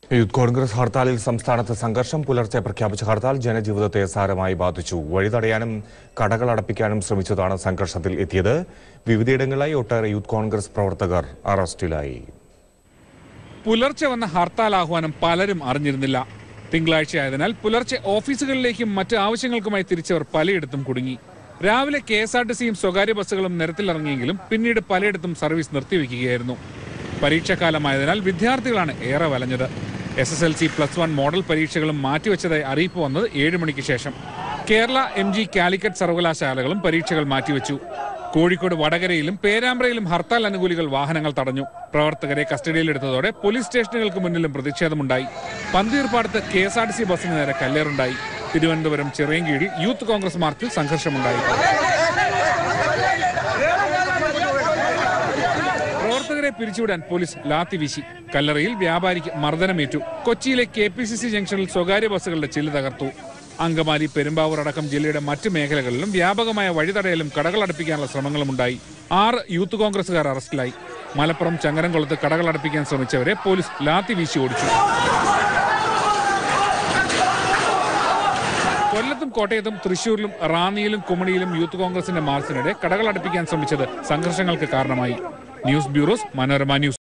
youth Congress ഹർത്താലിൽ സംസ്ഥാനത്ത് സംഘർഷം പുലർച്ചെ പ്രഖ്യാപിച്ച ഹർത്താൽ ജനജീവിതത്തെ സാരമായി ബാധിച്ചു വഴി തടയാനും കടകൾ അടപ്പിക്കാനും ശ്രമിച്ചതാണ് സംഘർഷത്തിൽ എത്തിയത് വിവിധയിടങ്ങളിലായി ഒട്ടേറെ യൂത്ത് കോൺഗ്രസ് പ്രവർത്തകർ അറസ്റ്റിലായി പുലർച്ചെ വന്ന ഹർത്താൽ ആഹ്വാനം പലരും അറിഞ്ഞിരുന്നില്ല തിങ്കളാഴ്ചയായതിനാൽ പുലർച്ചെ ഓഫീസുകളിലേക്കും മറ്റ് ആവശ്യങ്ങൾക്കുമായി തിരിച്ചവർ പലയിടത്തും കുടുങ്ങി രാവിലെ കെ എസ് ആർ ടി സിയും സ്വകാര്യ ബസ്സുകളും നിരത്തിലിറങ്ങിയെങ്കിലും പിന്നീട് പലയിടത്തും സർവീസ് നിർത്തിവെക്കുകയായിരുന്നു പരീക്ഷാകാലമായതിനാൽ വിദ്യാർത്ഥികളാണ് ഏറെ വലഞ്ഞത് S S L C plus one model പരീക്ഷകളും മാറ്റിവെച്ചതായി അറിയിപ്പ് വന്നത് ഏഴ് മണിക്ക് ശേഷം കേരള എം ജി കാലിക്കറ്റ് സർവകലാശാലകളും പരീക്ഷകൾ മാറ്റിവെച്ചു കോഴിക്കോട് വടകരയിലും പേരാമ്പ്രയിലും ഹർത്താൽ അനുകൂലികൾ വാഹനങ്ങൾ തടഞ്ഞു പ്രവർത്തകരെ കസ്റ്റഡിയിലെടുത്തതോടെ പോലീസ് സ്റ്റേഷനുകൾക്ക് മുന്നിലും പ്രതിഷേധമുണ്ടായി പന്തീർപ്പാടത്ത് K S R T C ബസിന് നേരെ കല്ലേറുണ്ടായി തിരുവനന്തപുരം ചിറയൻകീഴിൽ യൂത്ത് കോൺഗ്രസ് മാർച്ചിൽ സംഘർഷമുണ്ടായി പ്രവർത്തകരെ പിരിച്ചുവിടാൻ പോലീസ് ലാത്തി വീശി കല്ലറയിൽ വ്യാപാരിക്ക് മർദ്ദനമേറ്റു കൊച്ചിയിലെ കെ പി സി സി ജംഗ്ഷനിൽ സ്വകാര്യ ബസ്സുകളുടെ ചില്ല് തകർത്തു അങ്കമാലി പെരുമ്പാവൂർ അടക്കം ജില്ലയുടെ മറ്റ് മേഖലകളിലും വ്യാപകമായ വഴിതടയലും കടകളടപ്പിക്കാനുള്ള ശ്രമങ്ങളുമുണ്ടായി ആറ് യൂത്ത് കോൺഗ്രസുകാർ അറസ്റ്റിലായി മലപ്പുറം ചങ്ങരംകുളത്ത് കടകളടപ്പിക്കാൻ ശ്രമിച്ചവരെ പോലീസ് ലാത്തി വീശി ഓടിച്ചു കൊല്ലത്തും കോട്ടയത്തും തൃശൂരിലും റാന്നിയിലും കുമണിയിലും യൂത്ത് കോൺഗ്രസിന്റെ മാർച്ചിനിടെ കടകളടപ്പിക്കാൻ ശ്രമിച്ചത് സംഘർഷങ്ങൾക്ക് കാരണമായി ന്യൂസ് ബ്യൂറോസ് മനോരമ ന്യൂസ്